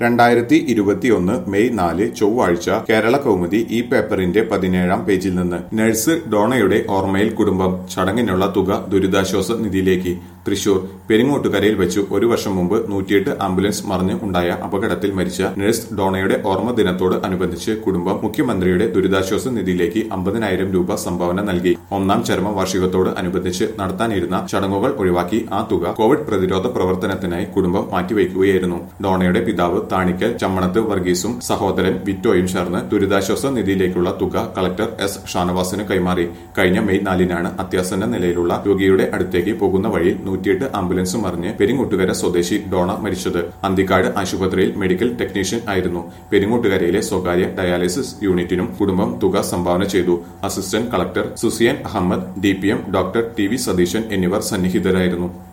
രണ്ടായിരത്തി ഇരുപത്തിയൊന്ന് മെയ് നാല് ചൊവ്വാഴ്ച കേരള കൗമുദി ഈ പേപ്പറിന്റെ പതിനേഴാം പേജിൽ നിന്ന് നഴ്സ് ഡോണയുടെ ഓർമ്മയിൽ കുടുംബം ചടങ്ങിനുള്ള തുക ദുരിതാശ്വാസ നിധിയിലേക്ക് തൃശൂർ പെരിങ്ങോട്ടുകരയിൽ വെച്ച് ഒരു വർഷം മുമ്പ് നൂറ്റിയെട്ട് ആംബുലൻസ് മറിഞ്ഞ് ഉണ്ടായ അപകടത്തിൽ മരിച്ച നഴ്സ് ഡോണയുടെ ഓർമ്മ ദിനത്തോട് അനുബന്ധിച്ച് കുടുംബം മുഖ്യമന്ത്രിയുടെ ദുരിതാശ്വാസ നിധിയിലേക്ക് അമ്പതിനായിരം രൂപ സംഭാവന നൽകി ഒന്നാം ചരമ വാർഷികത്തോട് അനുബന്ധിച്ച് നടത്താനിരുന്ന ചടങ്ങുകൾ ഒഴിവാക്കി ആ തുക കോവിഡ് പ്രതിരോധ പ്രവർത്തനത്തിനായി കുടുംബം മാറ്റിവെക്കുകയായിരുന്നു ഡോണയുടെ പിതാവ് താണിക്കൽ ചമ്മണത്ത് വർഗീസും സഹോദരൻ വിറ്റോയും ചേർന്ന് ദുരിതാശ്വാസ നിധിയിലേക്കുള്ള തുക കളക്ടർ എസ് ഷാനവാസിന് കൈമാറി കഴിഞ്ഞ മെയ് നാലിനാണ് അത്യാസന്ന നിലയിലുള്ള രോഗിയുടെ അടുത്തേക്ക് പോകുന്ന വഴിയിൽ നൂറ്റിയെട്ട് ആംബുലൻസ് മറിഞ്ഞ് പെരിങ്ങോട്ടുകര സ്വദേശി ഡോണ മരിച്ചത് അന്തിക്കാട് ആശുപത്രിയിൽ മെഡിക്കൽ ടെക്നീഷ്യൻ ആയിരുന്നു പെരിങ്ങോട്ടുകരയിലെ സ്വകാര്യ ഡയാലിസിസ് യൂണിറ്റിനും കുടുംബം തുക സംഭാവന ചെയ്തു assistant collector Susiyan Ahmed D doctor T V Satheesan എന്നിവർ സന്നിഹിതരായിരുന്നു